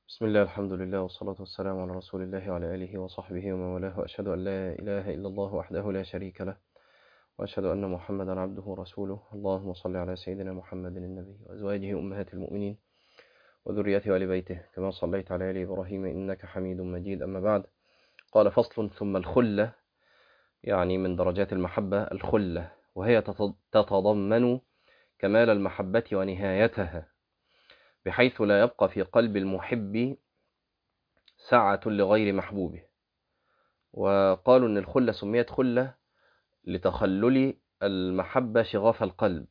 بسم الله الحمد لله والصلاة والسلام على رسول الله وعلى آله وصحبه ومن والاه وأشهد أن لا إله إلا الله وحده لا شريك له وأشهد أن محمدا عبده ورسوله اللهم صل على سيدنا محمد النبي وأزواجه أمهات المؤمنين وذريته وآل بيته كما صليت على آل إبراهيم إنك حميد مجيد أما بعد قال فصل ثم الخلة يعني من درجات المحبة الخلة وهي تتضمن كمال المحبة ونهايتها بحيث لا يبقى في قلب المحب سعة لغير محبوبه وقالوا أن الخلة سميت خلة لتخلل المحبة شغاف القلب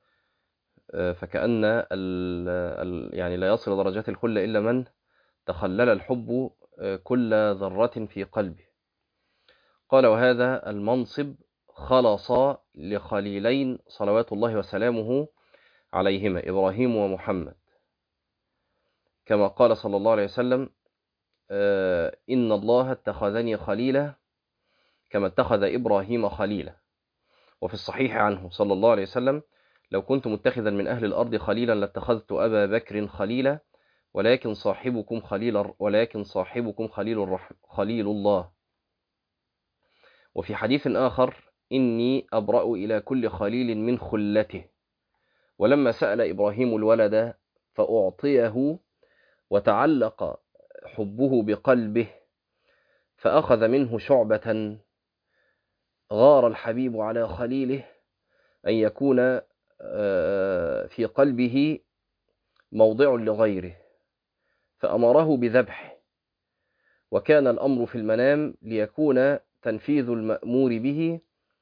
فكأن ال ال يعني لا يصل درجات الخلة إلا من تخلل الحب كل ذرة في قلبه قال وهذا المنصب خلص لخليلين صلوات الله وسلامه عليهما إبراهيم ومحمد كما قال صلى الله عليه وسلم إن الله اتخذني خليلا كما اتخذ إبراهيم خليلا وفي الصحيح عنه صلى الله عليه وسلم لو كنت متخذا من أهل الأرض خليلا لاتخذت أبا بكر خليلا ولكن صاحبكم خليل ولكن صاحبكم خليل الرحم خليل الله وفي حديث آخر إني أبرأ إلى كل خليل من خلته ولما سأل إبراهيم الولد فأعطيه وتعلق حبه بقلبه فأخذ منه شعبة غار الحبيب على خليله أن يكون في قلبه موضع لغيره فأمره بذبحه وكان الأمر في المنام ليكون تنفيذ المأمور به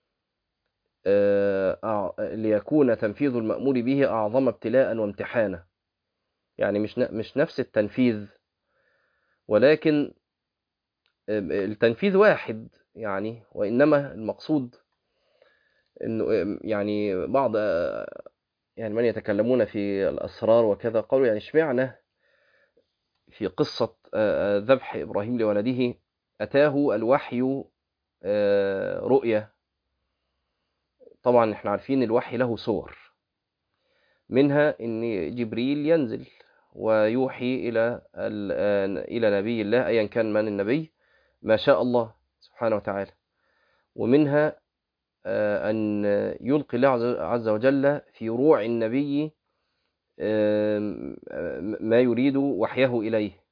ليكون تنفيذ المأمور به أعظم ابتلاء وامتحانا يعني مش مش نفس التنفيذ ولكن التنفيذ واحد يعني وإنما المقصود إنه يعني بعض يعني من يتكلمون في الأسرار وكذا قالوا يعني اشمعنى في قصة ذبح إبراهيم لولده أتاه الوحي رؤية طبعا احنا عارفين الوحي له صور منها ان جبريل ينزل ويوحي الى الى نبي الله ايا كان من النبي ما شاء الله سبحانه وتعالى ومنها ان يلقي الله عز وجل في روع النبي ما يريد وحيه اليه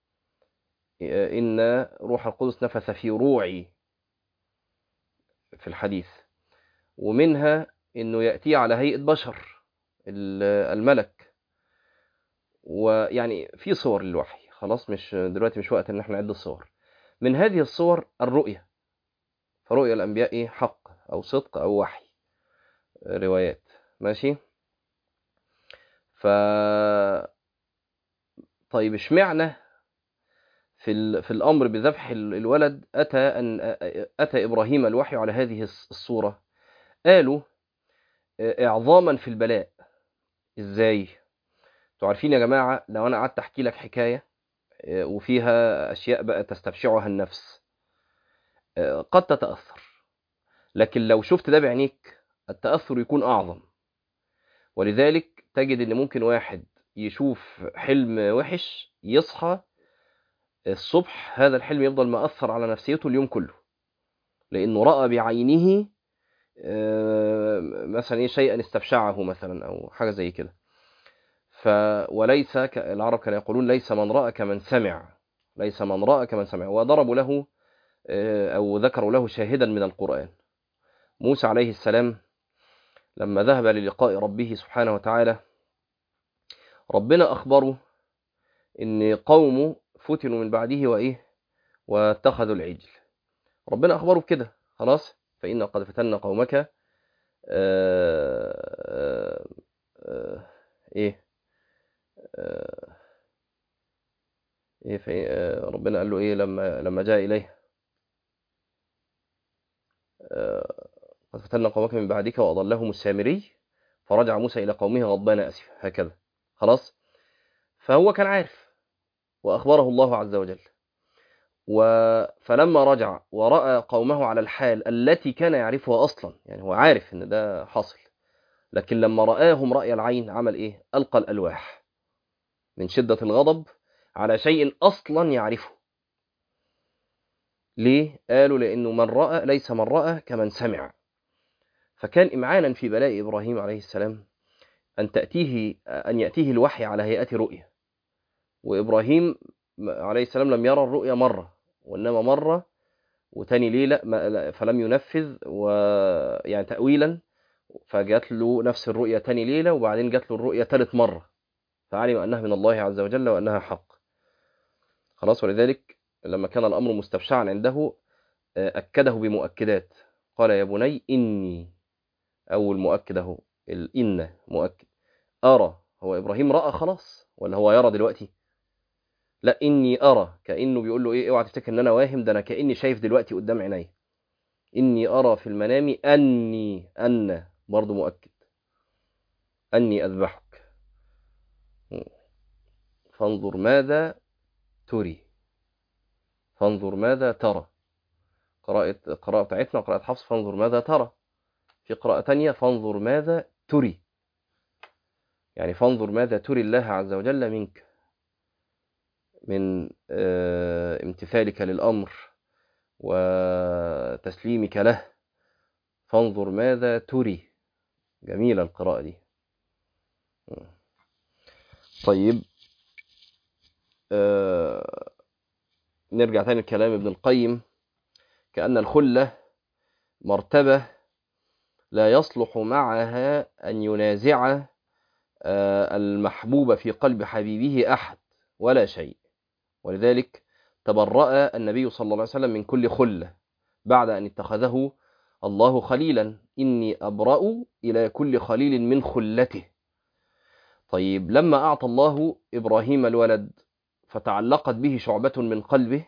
ان روح القدس نفث في روعي في الحديث ومنها انه ياتي على هيئه بشر الملك ويعني في صور للوحي خلاص مش دلوقتي مش وقت ان احنا نعد الصور من هذه الصور الرؤية فرؤيا الانبياء ايه حق او صدق او وحي روايات ماشي ف طيب اشمعنى في ال... في الامر بذبح الولد اتى ان اتى ابراهيم الوحي على هذه الصوره قالوا اعظاما في البلاء ازاي انتوا عارفين يا جماعه لو انا قعدت احكي لك حكايه وفيها اشياء بقى تستبشعها النفس قد تتاثر لكن لو شفت ده بعينيك التاثر يكون اعظم ولذلك تجد ان ممكن واحد يشوف حلم وحش يصحى الصبح هذا الحلم يفضل مأثر على نفسيته اليوم كله لانه راى بعينه مثلا ايه شيئا استبشعه مثلا او حاجه زي كده ف وليس ك... العرب كانوا يقولون ليس من راى كمن سمع ليس من راى كمن سمع وضربوا له او ذكروا له شاهدا من القران موسى عليه السلام لما ذهب للقاء ربه سبحانه وتعالى ربنا اخبره ان قومه فتنوا من بعده وايه واتخذوا العجل ربنا اخبره بكده خلاص فإن قد فتنا قومك آآ آآ آآ إيه إيه في ربنا قال له إيه لما لما جاء إليه قد فتنا قومك من بعدك وأضلهم السامري فرجع موسى إلى قومه غضبان أسفا هكذا خلاص فهو كان عارف وأخبره الله عز وجل و... فلما رجع ورأى قومه على الحال التي كان يعرفها أصلا يعني هو عارف إن ده حاصل لكن لما رآهم رأي العين عمل إيه ألقى الألواح من شدة الغضب على شيء أصلا يعرفه ليه؟ قالوا لأنه من رأى ليس من رأى كمن سمع فكان إمعانا في بلاء إبراهيم عليه السلام أن تأتيه أن يأتيه الوحي على هيئة رؤية وإبراهيم عليه السلام لم يرى الرؤيا مرة وإنما مرة وتاني ليلة فلم ينفذ ويعني تأويلا فجات له نفس الرؤيا تاني ليلة وبعدين جات له الرؤيا ثالث مرة فعلم أنها من الله عز وجل وأنها حق خلاص ولذلك لما كان الأمر مستبشعا عنده أكده بمؤكدات قال يا بني إني أول مؤكد أهو الإن مؤكد أرى هو إبراهيم رأى خلاص ولا هو يرى دلوقتي لا إني أرى كأنه بيقول له إيه اوعى تفتكر إن أنا واهم ده أنا كأني شايف دلوقتي قدام عيني إني أرى في المنام أني أن برضه مؤكد أني أذبحك فانظر ماذا تري فانظر ماذا ترى قراءة قراءة بتاعتنا قراءة حفص فانظر ماذا ترى في قراءة تانية فانظر ماذا تري يعني فانظر ماذا تري الله عز وجل منك من امتثالك للأمر وتسليمك له فانظر ماذا تري جميلة القراءة دي طيب آه نرجع تاني لكلام ابن القيم كأن الخلة مرتبة لا يصلح معها أن ينازع آه المحبوب في قلب حبيبه أحد ولا شيء ولذلك تبرأ النبي صلى الله عليه وسلم من كل خلة بعد أن اتخذه الله خليلا إني أبرأ إلى كل خليل من خلته طيب لما أعطى الله إبراهيم الولد فتعلقت به شعبة من قلبه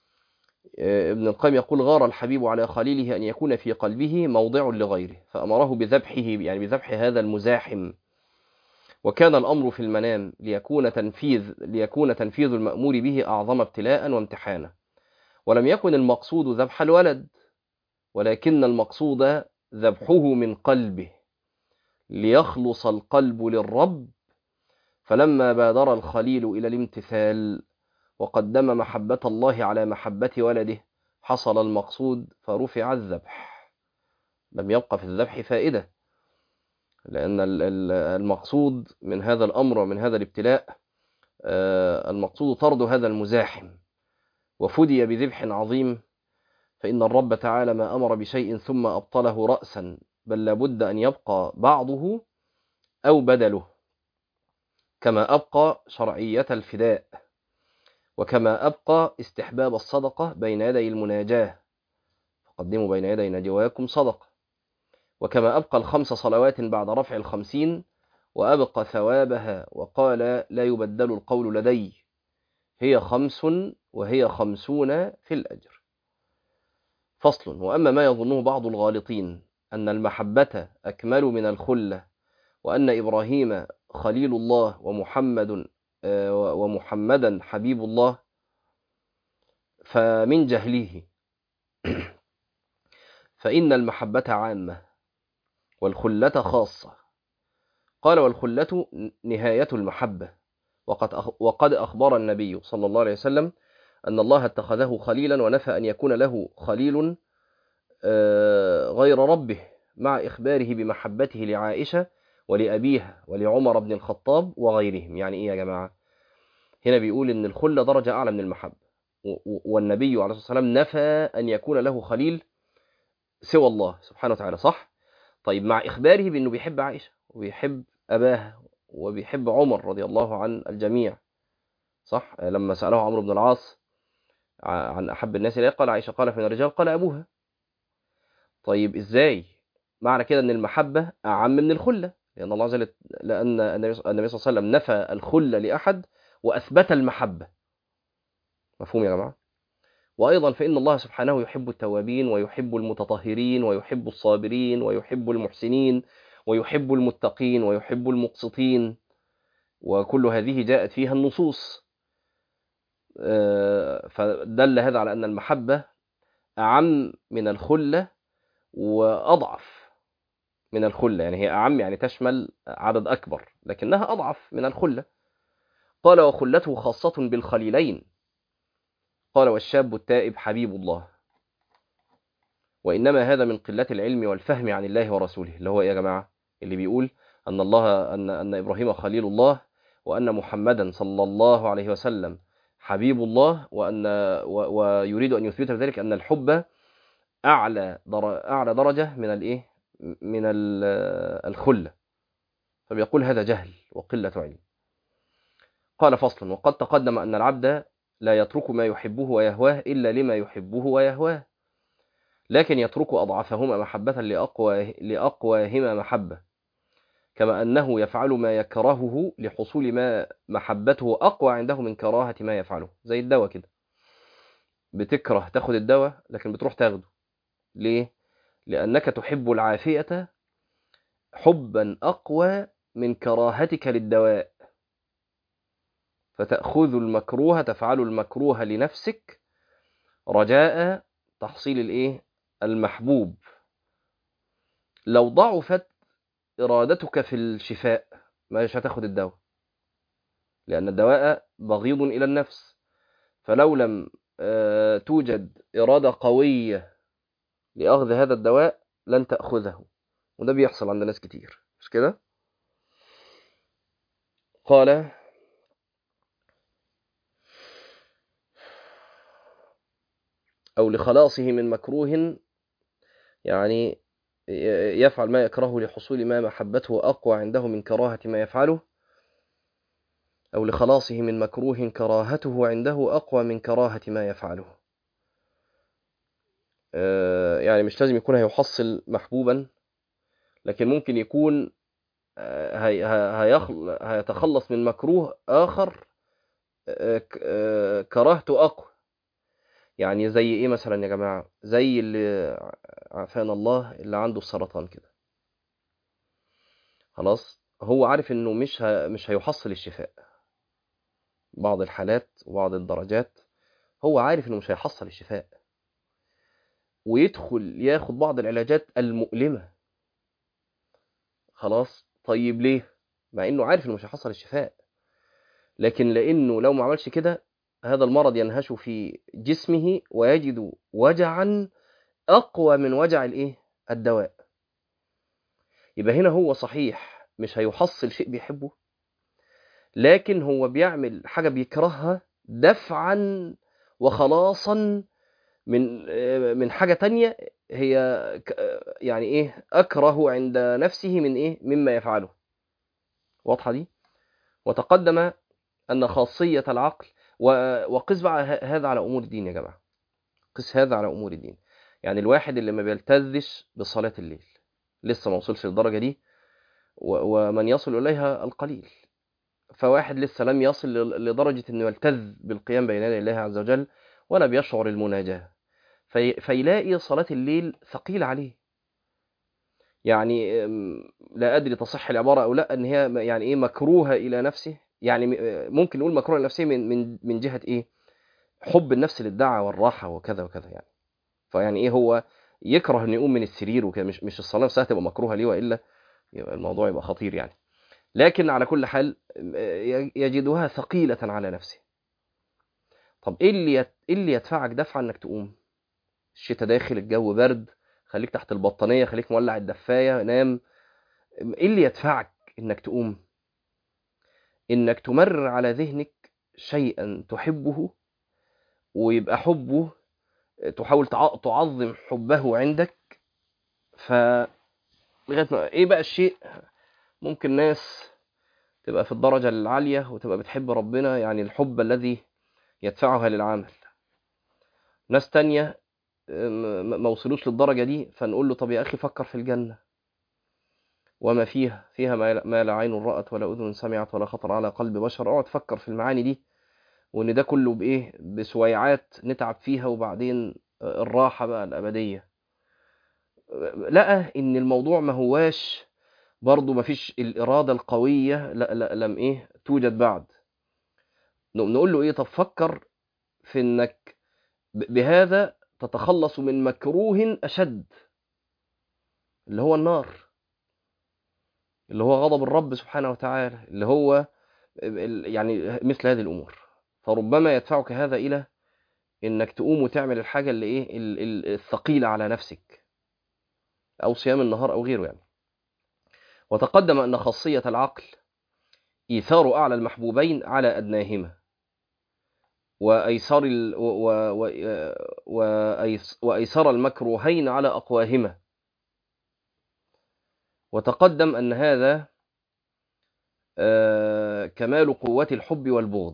ابن القيم يقول غار الحبيب على خليله أن يكون في قلبه موضع لغيره فأمره بذبحه يعني بذبح هذا المزاحم وكان الأمر في المنام ليكون تنفيذ ليكون تنفيذ المأمور به أعظم ابتلاء وامتحانا ولم يكن المقصود ذبح الولد ولكن المقصود ذبحه من قلبه ليخلص القلب للرب فلما بادر الخليل إلى الامتثال وقدم محبة الله على محبة ولده حصل المقصود فرفع الذبح لم يبقى في الذبح فائدة لأن المقصود من هذا الأمر ومن هذا الابتلاء المقصود طرد هذا المزاحم وفدي بذبح عظيم فإن الرب تعالى ما أمر بشيء ثم أبطله رأسا بل لابد أن يبقى بعضه أو بدله كما أبقى شرعية الفداء وكما أبقى استحباب الصدقة بين يدي المناجاة فقدموا بين يدي نجواكم صدقة وكما أبقى الخمس صلوات بعد رفع الخمسين وأبقى ثوابها وقال لا يبدل القول لدي هي خمس وهي خمسون في الأجر فصل وأما ما يظنه بعض الغالطين أن المحبة أكمل من الخلة وأن إبراهيم خليل الله ومحمد ومحمدا حبيب الله فمن جهله فإن المحبة عامة والخلة خاصة قال والخلة نهاية المحبة وقد وقد أخبر النبي صلى الله عليه وسلم أن الله اتخذه خليلا ونفى أن يكون له خليل غير ربه مع إخباره بمحبته لعائشة ولأبيها ولعمر بن الخطاب وغيرهم يعني إيه يا جماعة هنا بيقول إن الخلة درجة أعلى من المحبة والنبي عليه الصلاة والسلام نفى أن يكون له خليل سوى الله سبحانه وتعالى صح طيب مع إخباره بأنه بيحب عائشة وبيحب أباها وبيحب عمر رضي الله عن الجميع صح لما سأله عمرو بن العاص عن أحب الناس إليه قال عائشة قال من الرجال قال أبوها طيب إزاي معنى كده أن المحبة أعم من الخلة لأن الله عز وجل لأن النبي صلى الله عليه وسلم نفى الخلة لأحد وأثبت المحبة مفهوم يا جماعة وأيضا فإن الله سبحانه يحب التوابين ويحب المتطهرين ويحب الصابرين ويحب المحسنين ويحب المتقين ويحب المقسطين وكل هذه جاءت فيها النصوص فدل هذا على أن المحبة أعم من الخلة وأضعف من الخلة يعني هي أعم يعني تشمل عدد أكبر لكنها أضعف من الخلة قال وخلته خاصة بالخليلين قال والشاب التائب حبيب الله وإنما هذا من قلة العلم والفهم عن الله ورسوله اللي هو إيه يا جماعة اللي بيقول أن الله أن, أن إبراهيم خليل الله وأن محمدا صلى الله عليه وسلم حبيب الله وأن و ويريد أن يثبت بذلك أن الحب أعلى در أعلى درجة من الإيه من الخلة فبيقول هذا جهل وقلة علم قال فصلا وقد تقدم أن العبد لا يترك ما يحبه ويهواه إلا لما يحبه ويهواه لكن يترك أضعفهما محبة لأقوى لأقواهما محبة كما أنه يفعل ما يكرهه لحصول ما محبته أقوى عنده من كراهة ما يفعله زي الدواء كده بتكره تاخد الدواء لكن بتروح تاخده ليه؟ لأنك تحب العافية حبا أقوى من كراهتك للدواء فتأخذ المكروه تفعل المكروه لنفسك رجاء تحصيل الايه المحبوب لو ضعفت إرادتك في الشفاء مش هتاخد الدواء لأن الدواء بغيض إلى النفس فلو لم توجد إرادة قوية لأخذ هذا الدواء لن تأخذه وده بيحصل عند ناس كتير مش كده قال أو لخلاصه من مكروه يعني يفعل ما يكره لحصول ما محبته أقوى عنده من كراهة ما يفعله أو لخلاصه من مكروه كراهته عنده أقوى من كراهة ما يفعله يعني مش لازم يكون هيحصل محبوبا لكن ممكن يكون هيتخلص من مكروه آخر كراهته أقوى يعني زي ايه مثلا يا جماعة زي اللي عافانا الله اللي عنده السرطان كده خلاص هو عارف انه مش ه... مش هيحصل الشفاء بعض الحالات وبعض الدرجات هو عارف انه مش هيحصل الشفاء ويدخل ياخد بعض العلاجات المؤلمة خلاص طيب ليه مع انه عارف انه مش هيحصل الشفاء لكن لانه لو ما عملش كده هذا المرض ينهش في جسمه ويجد وجعا أقوى من وجع الإيه؟ الدواء يبقى هنا هو صحيح مش هيحصل شيء بيحبه لكن هو بيعمل حاجة بيكرهها دفعا وخلاصا من من حاجة تانية هي يعني ايه أكره عند نفسه من ايه مما يفعله واضحة دي وتقدم أن خاصية العقل وقس بقى هذا على امور الدين يا جماعه قس هذا على امور الدين يعني الواحد اللي ما بيلتذش بصلاه الليل لسه ما وصلش للدرجه دي ومن يصل اليها القليل فواحد لسه لم يصل لدرجه انه يلتذ بالقيام بين يدي الله عز وجل ولا بيشعر المناجاه في فيلاقي صلاه الليل ثقيله عليه يعني لا ادري تصح العباره او لا ان هي يعني ايه مكروهه الى نفسه يعني ممكن نقول مكروه لنفسه من من من جهه ايه حب النفس للدعوه والراحه وكذا وكذا يعني فيعني ايه هو يكره انه يقوم من السرير وكده مش مش الصلاه نفسها تبقى مكروهه ليه والا يبقى الموضوع يبقى خطير يعني لكن على كل حال يجدها ثقيله على نفسه طب ايه اللي يت... ايه اللي يدفعك دفعه انك تقوم الشتاء داخل الجو برد خليك تحت البطانيه خليك مولع الدفايه نام ايه اللي يدفعك انك تقوم انك تمرر على ذهنك شيئا تحبه ويبقى حبه تحاول تعظم حبه عندك ف لغايه ما ايه بقى الشيء ممكن ناس تبقى في الدرجه العاليه وتبقى بتحب ربنا يعني الحب الذي يدفعها للعمل ناس تانية ما وصلوش للدرجه دي فنقول له طب يا اخي فكر في الجنه وما فيها فيها ما لا عين رأت ولا أذن سمعت ولا خطر على قلب بشر اقعد فكر في المعاني دي وإن ده كله بإيه بسويعات نتعب فيها وبعدين الراحة بقى الأبدية لقى إن الموضوع ما هواش برضه ما فيش الإرادة القوية لا لا لم إيه توجد بعد نقول له إيه طب فكر في إنك بهذا تتخلص من مكروه أشد اللي هو النار اللي هو غضب الرب سبحانه وتعالى اللي هو يعني مثل هذه الامور فربما يدفعك هذا الى انك تقوم وتعمل الحاجه اللي ايه الثقيله على نفسك او صيام النهار او غيره يعني وتقدم ان خاصيه العقل ايثار اعلى المحبوبين على ادناهما وايسار ال... و... و... و... وايسر المكروهين على اقواهما وتقدم ان هذا آه... كمال قوه الحب والبغض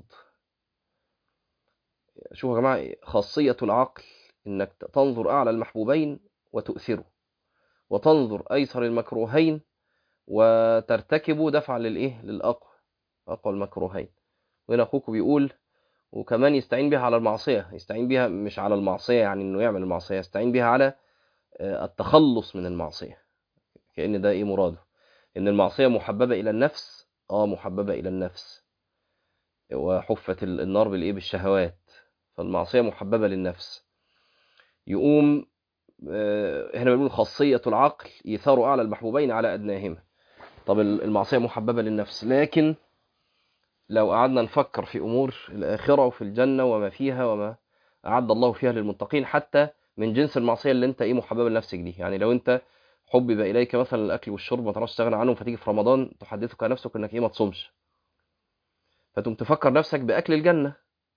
شوفوا يا جماعه خاصيه العقل انك تنظر اعلى المحبوبين وتؤثره وتنظر ايسر المكروهين وترتكب دفعا للايه للاقوى اقوى المكروهين وهنا اخوك بيقول وكمان يستعين بها على المعصيه يستعين بها مش على المعصيه يعني انه يعمل المعصيه يستعين بها على التخلص من المعصيه كأن ده ايه مراده ان المعصيه محببه الى النفس اه محببه الى النفس وحفت النار بالايه بالشهوات فالمعصيه محببه للنفس يقوم هنا بنقول خاصيه العقل ايثار اعلى المحبوبين على ادناهما طب المعصيه محببه للنفس لكن لو قعدنا نفكر في امور الاخره وفي الجنه وما فيها وما اعد الله فيها للمتقين حتى من جنس المعصيه اللي انت ايه محببه لنفسك دي يعني لو انت حبب اليك مثلا الاكل والشرب ما تعرفش تستغنى عنهم فتيجي في رمضان تحدثك نفسك انك ايه ما تصومش فتقوم تفكر نفسك باكل الجنه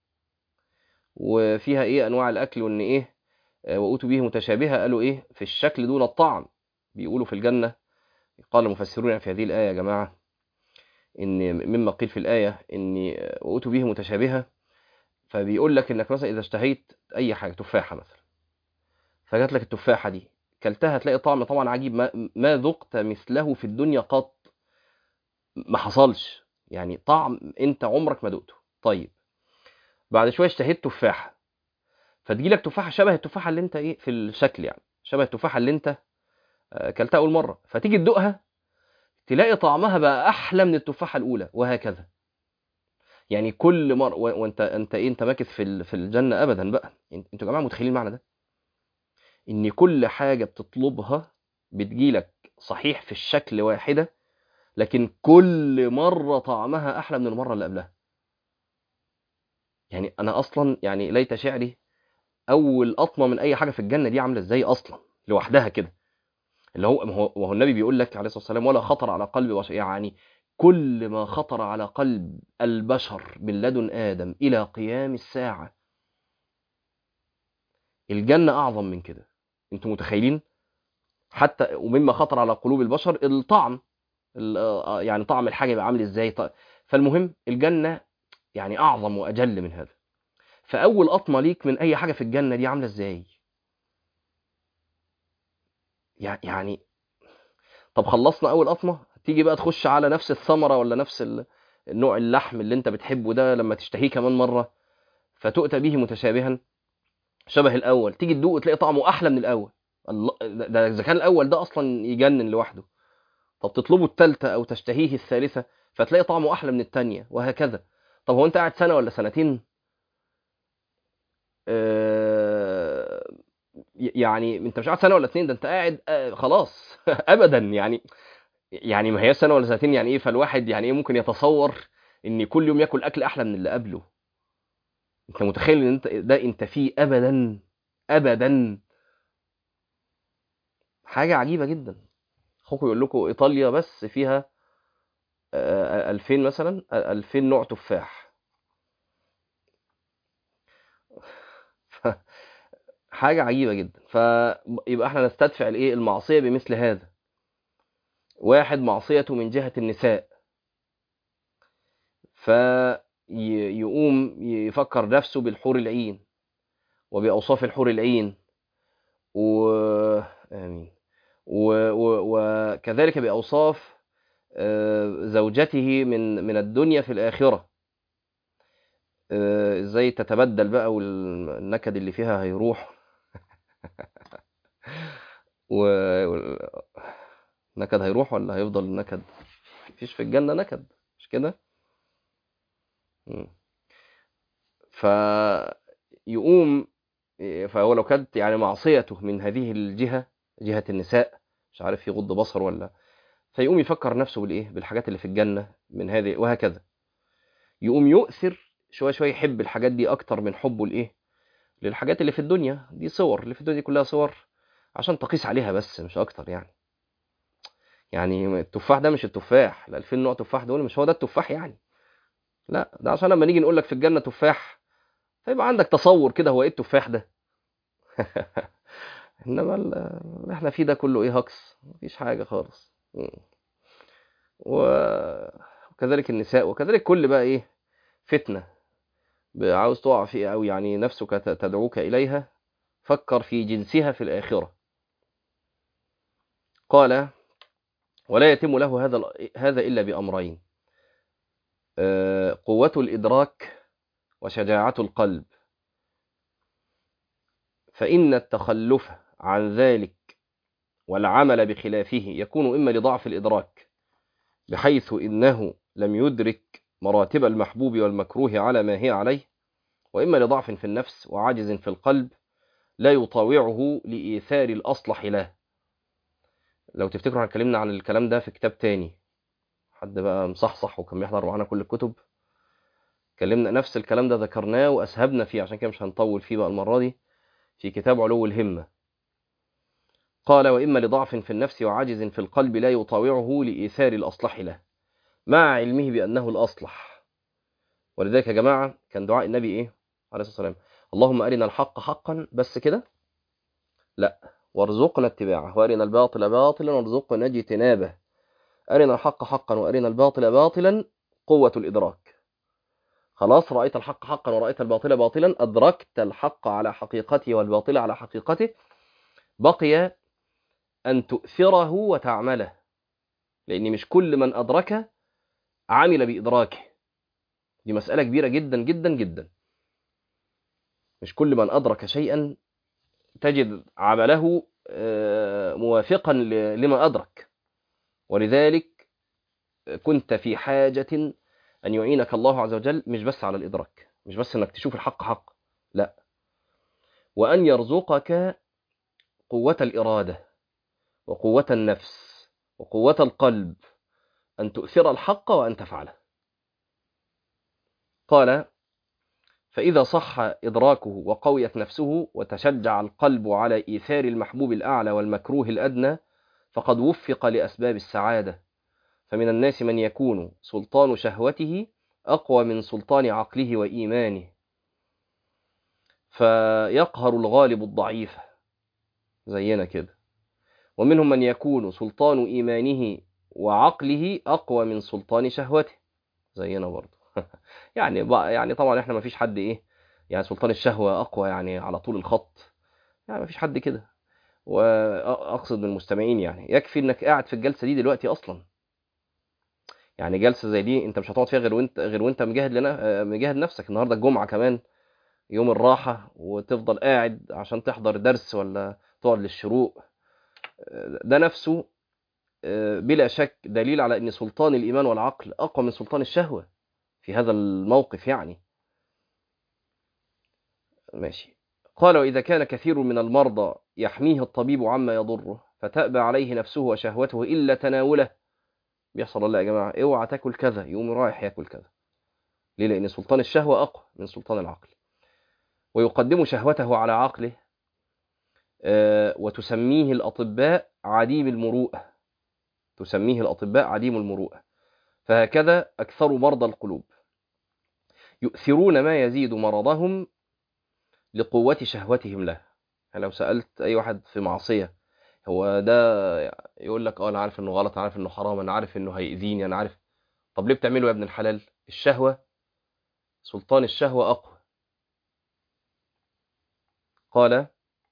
وفيها ايه انواع الاكل وان ايه واوتوا به متشابهه قالوا ايه في الشكل دون الطعم بيقولوا في الجنه قال المفسرون في هذه الايه يا جماعه ان مما قيل في الايه ان واوتوا به متشابهه فبيقول لك انك مثلا اذا اشتهيت اي حاجه تفاحه مثلا فجات لك التفاحه دي كلتها تلاقي طعم طبعا عجيب ما, ما ذقت مثله في الدنيا قط ما حصلش يعني طعم انت عمرك ما دقته طيب بعد شويه اشتهيت تفاحه فتجي لك تفاحه شبه التفاحه اللي انت ايه في الشكل يعني شبه التفاحه اللي انت كلتها اول مره فتيجي تدوقها تلاقي طعمها بقى احلى من التفاحه الاولى وهكذا يعني كل مره وانت انت ايه انت ماكث في في الجنه ابدا بقى انتوا يا جماعه متخيلين المعنى ده ان كل حاجه بتطلبها بتجيلك صحيح في الشكل واحده لكن كل مره طعمها احلى من المره اللي قبلها يعني انا اصلا يعني ليت شعري اول قطمه من اي حاجه في الجنه دي عامله ازاي اصلا لوحدها كده اللي هو ما هو النبي بيقول لك عليه الصلاه والسلام ولا خطر على قلب بشر يعني كل ما خطر على قلب البشر من لدن ادم الى قيام الساعه الجنه اعظم من كده انتوا متخيلين حتى ومما خطر على قلوب البشر الطعم يعني طعم الحاجه يبقى عامل ازاي فالمهم الجنه يعني اعظم واجل من هذا فاول قطمه ليك من اي حاجه في الجنه دي عامله ازاي يعني طب خلصنا اول قطمه تيجي بقى تخش على نفس الثمره ولا نفس النوع اللحم اللي انت بتحبه ده لما تشتهيه كمان مره فتؤتى به متشابها شبه الاول تيجي تدوق تلاقي طعمه احلى من الاول الله ده اذا كان الاول ده اصلا يجنن لوحده طب تطلبه الثالثه او تشتهيه الثالثه فتلاقي طعمه احلى من الثانيه وهكذا طب هو انت قاعد سنه ولا سنتين آه يعني انت مش قاعد سنه ولا اتنين ده انت قاعد آه خلاص ابدا يعني يعني ما هي سنه ولا سنتين يعني ايه فالواحد يعني ايه ممكن يتصور ان كل يوم ياكل اكل احلى من اللي قبله انت متخيل ان انت ده انت فيه ابدا ابدا حاجه عجيبه جدا اخوكم يقول لكم ايطاليا بس فيها 2000 مثلا 2000 نوع تفاح حاجة عجيبة جدا فيبقى احنا نستدفع الايه المعصية بمثل هذا واحد معصيته من جهة النساء فيقوم يفكر نفسه بالحور العين وبأوصاف الحور العين و آمين و... و... وكذلك بأوصاف زوجته من من الدنيا في الآخرة ازاي تتبدل بقى والنكد اللي فيها هيروح و النكد هيروح ولا هيفضل النكد مفيش في الجنة نكد مش كده فيقوم فهو لو كانت يعني معصيته من هذه الجهة جهة النساء مش عارف يغض بصر ولا فيقوم يفكر نفسه بالايه بالحاجات اللي في الجنة من هذه وهكذا يقوم يؤثر شويه شويه يحب الحاجات دي اكتر من حبه لايه للحاجات اللي في الدنيا دي صور اللي في الدنيا دي كلها صور عشان تقيس عليها بس مش اكتر يعني يعني التفاح ده مش التفاح ال 2000 نوع تفاح دول مش هو ده التفاح يعني لا ده عشان لما نيجي نقول لك في الجنه تفاح فيبقى عندك تصور كده هو ايه التفاح ده انما اللي احنا فيه ده كله ايه هكس مفيش حاجه خالص وكذلك النساء وكذلك كل بقى ايه فتنه عاوز تقع في او يعني نفسك تدعوك اليها فكر في جنسها في الاخره قال ولا يتم له هذا هذا الا بامرين قوه الادراك وشجاعه القلب فان التخلف عن ذلك والعمل بخلافه يكون اما لضعف الادراك بحيث انه لم يدرك مراتب المحبوب والمكروه على ما هي عليه واما لضعف في النفس وعجز في القلب لا يطاوعه لايثار الاصلح له لو تفتكروا اتكلمنا عن الكلام ده في كتاب تاني حد بقى مصحصح وكان بيحضر معانا كل الكتب اتكلمنا نفس الكلام ده ذكرناه واسهبنا فيه عشان كده مش هنطول فيه بقى المره دي في كتاب علو الهمه قال واما لضعف في النفس وعجز في القلب لا يطاوعه لايثار الاصلح له مع علمه بانه الاصلح ولذلك يا جماعه كان دعاء النبي ايه عليه الصلاه والسلام اللهم ارنا الحق حقا بس كده لا وارزقنا اتباعه وارنا الباطل باطلا وارزقنا اجتنابه ارنا الحق حقا وارنا الباطل باطلا قوه الادراك خلاص رايت الحق حقا ورايت الباطل باطلا ادركت الحق على حقيقته والباطل على حقيقته بقي ان تؤثره وتعمله لان مش كل من ادرك عمل بادراكه دي مساله كبيره جدا جدا جدا مش كل من ادرك شيئا تجد عمله موافقا لما أدرك ولذلك كنت في حاجة أن يعينك الله عز وجل مش بس على الإدراك مش بس أنك تشوف الحق حق لا وأن يرزقك قوة الإرادة وقوة النفس وقوة القلب أن تؤثر الحق وأن تفعله قال فإذا صح إدراكه وقويت نفسه وتشجع القلب على إيثار المحبوب الأعلى والمكروه الأدنى فقد وفق لأسباب السعادة فمن الناس من يكون سلطان شهوته أقوى من سلطان عقله وإيمانه فيقهر الغالب الضعيف زينا كده ومنهم من يكون سلطان إيمانه وعقله أقوى من سلطان شهوته زينا برضه يعني بقى يعني طبعا احنا ما فيش حد ايه يعني سلطان الشهوة اقوى يعني على طول الخط يعني ما فيش حد كده واقصد من المستمعين يعني يكفي انك قاعد في الجلسة دي دلوقتي اصلا يعني جلسة زي دي انت مش هتقعد فيها غير وانت غير وانت مجاهد لنا مجاهد نفسك النهارده الجمعة كمان يوم الراحة وتفضل قاعد عشان تحضر درس ولا تقعد للشروق ده نفسه بلا شك دليل على ان سلطان الايمان والعقل اقوى من سلطان الشهوه في هذا الموقف يعني ماشي قال وإذا كان كثير من المرضى يحميه الطبيب عما يضره فتأبى عليه نفسه وشهوته إلا تناوله بيحصل الله يا جماعة اوعى تاكل كذا يقوم رايح ياكل كذا ليه لأن سلطان الشهوة أقوى من سلطان العقل ويقدم شهوته على عقله وتسميه الأطباء عديم المروءة تسميه الأطباء عديم المروءة فهكذا أكثر مرضى القلوب يؤثرون ما يزيد مرضهم لقوة شهوتهم له يعني لو سألت أي واحد في معصية هو ده يقول لك اه انا عارف انه غلط انا عارف انه حرام انا عارف انه هيأذيني انا عارف طب ليه بتعمله يا ابن الحلال الشهوة سلطان الشهوة أقوى قال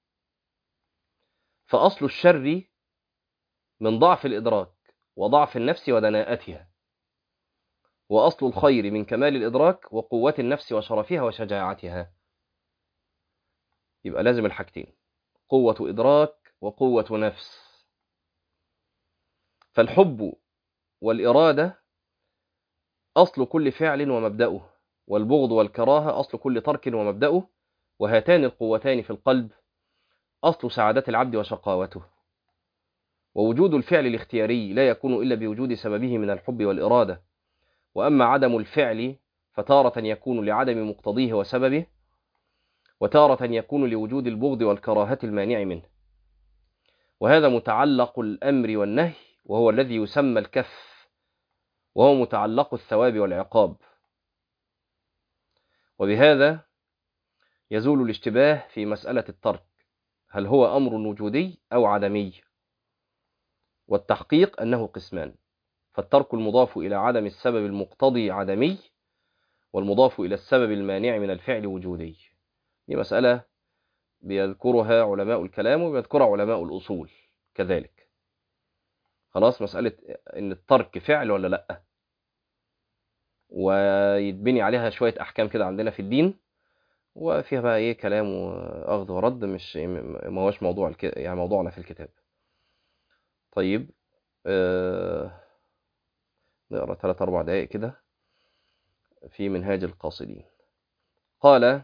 فأصل الشر من ضعف الإدراك وضعف النفس ودناءتها وأصل الخير من كمال الإدراك وقوة النفس وشرفها وشجاعتها يبقى لازم الحاجتين قوة إدراك وقوة نفس فالحب والإرادة أصل كل فعل ومبدأه والبغض والكراهة أصل كل ترك ومبدأه وهاتان القوتان في القلب أصل سعادة العبد وشقاوته ووجود الفعل الاختياري لا يكون إلا بوجود سببه من الحب والإرادة وأما عدم الفعل فتارة يكون لعدم مقتضيه وسببه وتارة يكون لوجود البغض والكراهة المانع منه وهذا متعلق الأمر والنهي وهو الذي يسمى الكف وهو متعلق الثواب والعقاب وبهذا يزول الاشتباه في مسألة الترك هل هو أمر وجودي أو عدمي والتحقيق أنه قسمان فالترك المضاف إلى عدم السبب المقتضي عدمي والمضاف إلى السبب المانع من الفعل وجودي دي مسألة بيذكرها علماء الكلام وبيذكرها علماء الأصول كذلك خلاص مسألة إن الترك فعل ولا لأ ويتبني عليها شوية أحكام كده عندنا في الدين وفيها بقى إيه كلام وأخذ ورد مش ما هوش موضوع الك... يعني موضوعنا في الكتاب طيب آه... نقرأ ثلاث أربع دقائق كده في منهاج القاصدين قال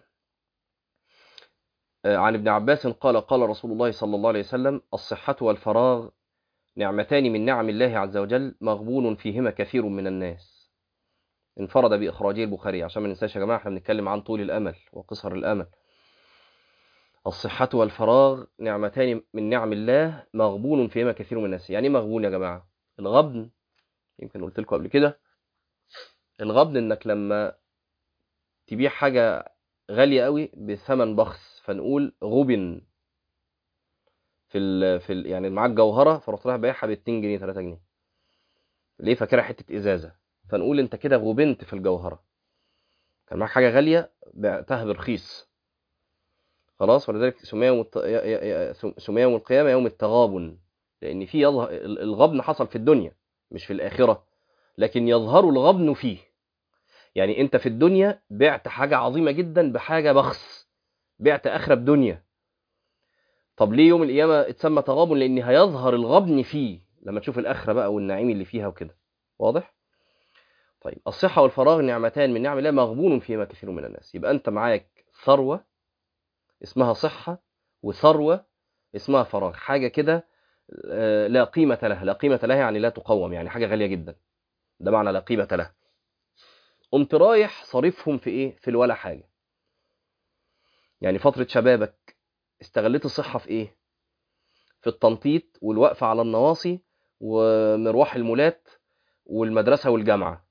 عن ابن عباس قال قال رسول الله صلى الله عليه وسلم الصحة والفراغ نعمتان من نعم الله عز وجل مغبون فيهما كثير من الناس انفرد بإخراجه البخاري عشان ما ننساش يا جماعة احنا بنتكلم عن طول الأمل وقصر الأمل الصحة والفراغ نعمتان من نعم الله مغبون فيهما كثير من الناس يعني مغبون يا جماعة الغبن يمكن قلت لكم قبل كده الغبن انك لما تبيع حاجة غالية قوي بثمن بخس فنقول غبن في ال في ال يعني معاك جوهرة فرحت رايح بايعها ب 2 جنيه 3 جنيه ليه فاكرها حتة ازازة فنقول انت كده غبنت في الجوهرة كان معاك حاجة غالية بعتها برخيص خلاص ولذلك سمي يوم الت... سمي يوم القيامة يوم التغابن لأن في يظهر الغبن حصل في الدنيا مش في الآخرة لكن يظهر الغبن فيه يعني انت في الدنيا بعت حاجة عظيمة جدا بحاجة بخس بعت آخرة بدنيا طب ليه يوم القيامة اتسمى تغابن لأن هيظهر الغبن فيه لما تشوف الآخرة بقى والنعيم اللي فيها وكده واضح؟ طيب الصحة والفراغ نعمتان من نعم الله مغبون فيهما كثير من الناس يبقى أنت معاك ثروة اسمها صحة وثروة اسمها فراغ حاجة كده لا قيمة لها لا قيمة لها يعني لا تقوم يعني حاجة غالية جدا ده معنى لا قيمة لها قمت رايح صارفهم في ايه في الولا حاجة يعني فترة شبابك استغلت الصحة في ايه في التنطيط والوقفة على النواصي ومروح المولات والمدرسة والجامعة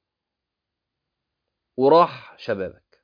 وراح شبابك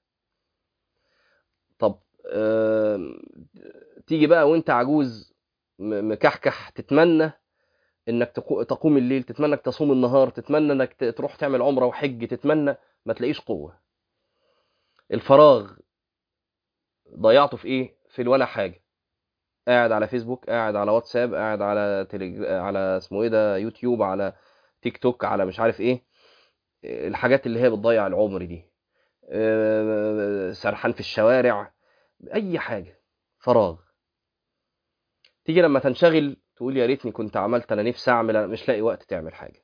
طب أه... تيجي بقى وانت عجوز مكحكح تتمنى انك تقوم الليل تتمنى انك تصوم النهار تتمنى انك تروح تعمل عمره وحج تتمنى ما تلاقيش قوه الفراغ ضيعته في ايه في الولا حاجه قاعد على فيسبوك قاعد على واتساب قاعد على تليج... على اسمه ايه ده يوتيوب على تيك توك على مش عارف ايه الحاجات اللي هي بتضيع العمر دي سرحان في الشوارع اي حاجه فراغ تيجي لما تنشغل تقول يا ريتني كنت عملت انا نفسي اعمل انا مش لاقي وقت تعمل حاجه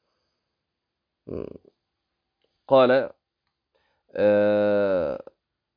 قال آه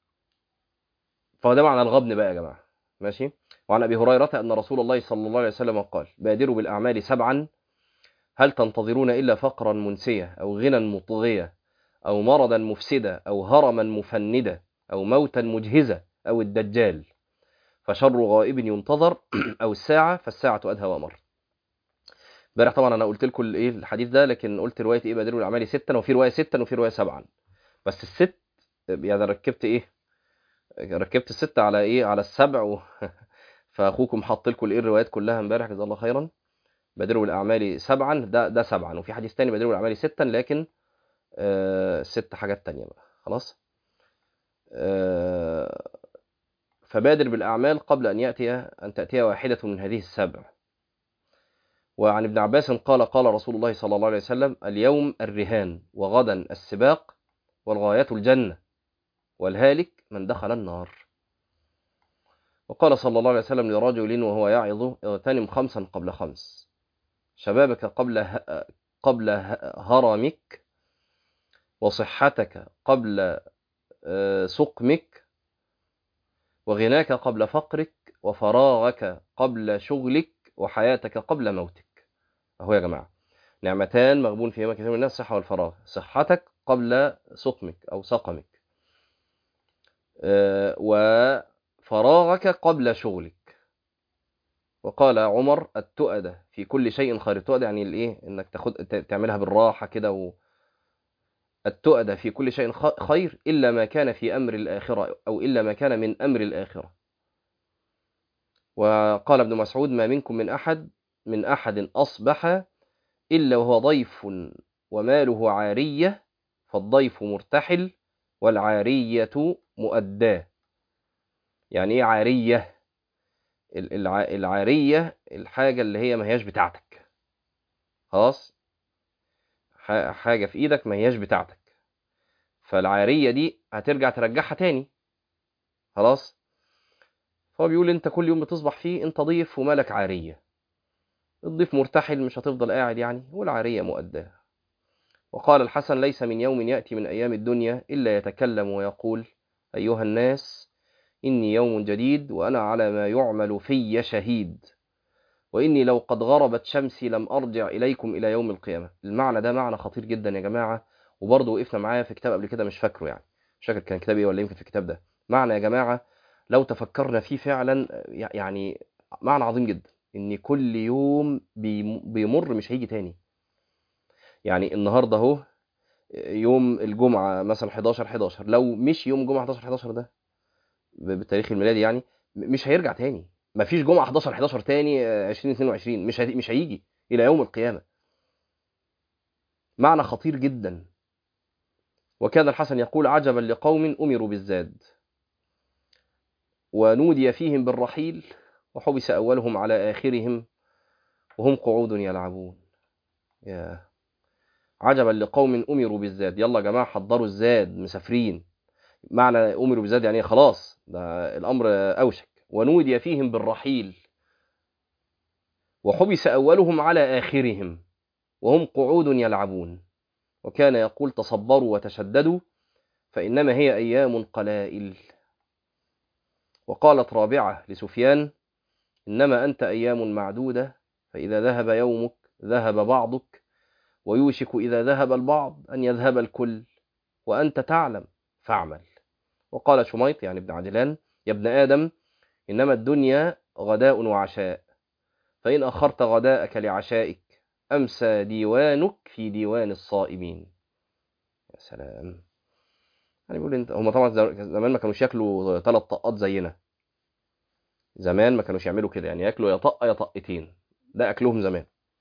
فده معنى الغبن بقى يا جماعه ماشي وعن ابي هريره ان رسول الله صلى الله عليه وسلم قال بادروا بالاعمال سبعا هل تنتظرون الا فقرا منسيه او غنى مطغيه او مرضا مفسدا او هرما مفندا او موتا مجهزه او الدجال فشر غائب ينتظر او الساعه فالساعه ادهى وامر امبارح طبعا انا قلت لكم ايه الحديث ده لكن قلت روايه ايه بادروا الاعمال ستا وفي روايه ستا وفي روايه سبعا بس الست يعني ركبت ايه ركبت الست على ايه على السبع و... فاخوكم حط لكم الايه الروايات كلها امبارح جزاه الله خيرا بادروا الاعمال سبعا ده ده سبعا وفي حديث تاني بادروا الاعمال ستا لكن آه ست حاجات تانية بقى خلاص آه فبادر بالأعمال قبل أن يأتي أن تأتي واحدة من هذه السبع وعن ابن عباس قال قال رسول الله صلى الله عليه وسلم اليوم الرهان وغدا السباق والغاية الجنة والهالك من دخل النار وقال صلى الله عليه وسلم لرجل وهو يعظ اغتنم خمسا قبل خمس شبابك قبل قبل هرمك وصحتك قبل سقمك وغناك قبل فقرك وفراغك قبل شغلك وحياتك قبل موتك اهو يا جماعه نعمتان مغبون فيهما كثير من الناس الصحه والفراغ صحتك قبل سقمك أو سقمك وفراغك قبل شغلك وقال عمر التؤدة في كل شيء خير التؤدة يعني الايه انك تاخد تعملها بالراحة كده و التؤدة في كل شيء خير إلا ما كان في أمر الآخرة أو إلا ما كان من أمر الآخرة وقال ابن مسعود ما منكم من أحد من أحد أصبح إلا وهو ضيف وماله عارية فالضيف مرتحل والعارية مؤداه يعني ايه عارية العارية الحاجة اللي هي ما هياش بتاعتك خلاص حاجة في ايدك ما هياش بتاعتك فالعارية دي هترجع ترجعها تاني خلاص فهو بيقول انت كل يوم بتصبح فيه انت ضيف ومالك عارية الضيف مرتحل مش هتفضل قاعد يعني والعارية مؤداه وقال الحسن ليس من يوم يأتي من أيام الدنيا إلا يتكلم ويقول أيها الناس إني يوم جديد وأنا على ما يعمل في شهيد وإني لو قد غربت شمسي لم أرجع إليكم إلى يوم القيامة المعنى ده معنى خطير جدا يا جماعة وبرضه وقفنا معاه في كتاب قبل كده مش فاكره يعني مش فاكر كان كتاب ايه ولا يمكن في الكتاب ده معنى يا جماعة لو تفكرنا فيه فعلا يعني معنى عظيم جدا ان كل يوم بيمر مش هيجي تاني يعني النهارده اهو يوم الجمعة مثلا 11 11 لو مش يوم جمعة 11 11 ده بالتاريخ الميلادي يعني مش هيرجع تاني مفيش جمعة 11 11 تاني 2022 مش مش هيجي إلى يوم القيامة معنى خطير جدا وكان الحسن يقول عجبا لقوم أمروا بالزاد ونودي فيهم بالرحيل وحبس أولهم على آخرهم وهم قعود يلعبون يا عجبا لقوم أمروا بالزاد يلا يا جماعة حضروا الزاد مسافرين معنى أمروا بالزاد يعني خلاص ده الأمر أوشك ونودي فيهم بالرحيل وحبس أولهم على آخرهم وهم قعود يلعبون وكان يقول تصبروا وتشددوا فإنما هي أيام قلائل وقالت رابعة لسفيان إنما أنت أيام معدودة فإذا ذهب يومك ذهب بعضك ويوشك إذا ذهب البعض أن يذهب الكل وأنت تعلم فاعمل وقال شميط يعني ابن عدلان يا ابن آدم إنما الدنيا غداء وعشاء فإن أخرت غداءك لعشائك أمسى ديوانك في ديوان الصائمين يا سلام يعني بيقول انت هم طبعا زمان ما كانوش ياكلوا ثلاث طقات زينا زمان ما كانوش يعملوا كده يعني ياكلوا يا طقه يا طقتين ده اكلهم زمان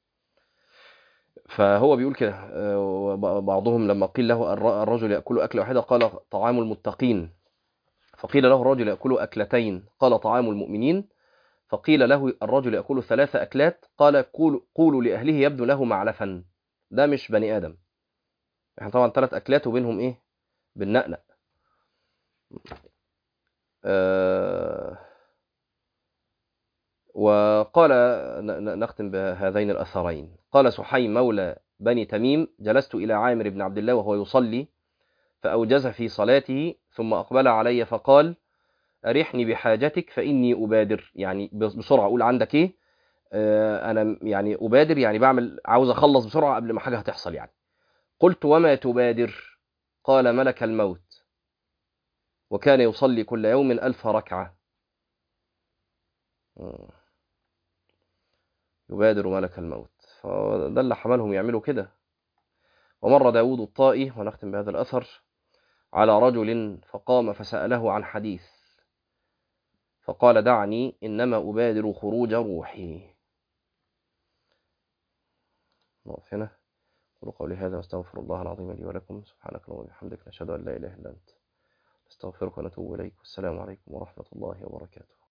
فهو بيقول كده بعضهم لما قيل له الرجل ياكل اكله واحده قال طعام المتقين فقيل له الرجل ياكل اكلتين قال طعام المؤمنين فقيل له الرجل ياكل ثلاث اكلات قال قولوا, قولوا لاهله يبدو له معلفا ده مش بني ادم احنا طبعا ثلاث اكلات وبينهم ايه بالنقنق آه وقال نختم بهذين الأثرين قال سحيم مولى بني تميم جلست إلى عامر بن عبد الله وهو يصلي فأوجز في صلاته ثم أقبل علي فقال أرحني بحاجتك فإني أبادر يعني بسرعة أقول عندك إيه آه أنا يعني أبادر يعني بعمل عاوز أخلص بسرعة قبل ما حاجة هتحصل يعني قلت وما تبادر قال ملك الموت وكان يصلي كل يوم ألف ركعة يبادر ملك الموت فده اللي حملهم يعملوا كده ومر داود الطائي ونختم بهذا الأثر على رجل فقام فسأله عن حديث فقال دعني إنما أبادر خروج روحي نقف هنا أقول قولي هذا واستغفر الله العظيم لي ولكم سبحانك اللهم وبحمدك نشهد أن لا إله إلا أنت نستغفرك ونتوب إليك والسلام عليكم ورحمة الله وبركاته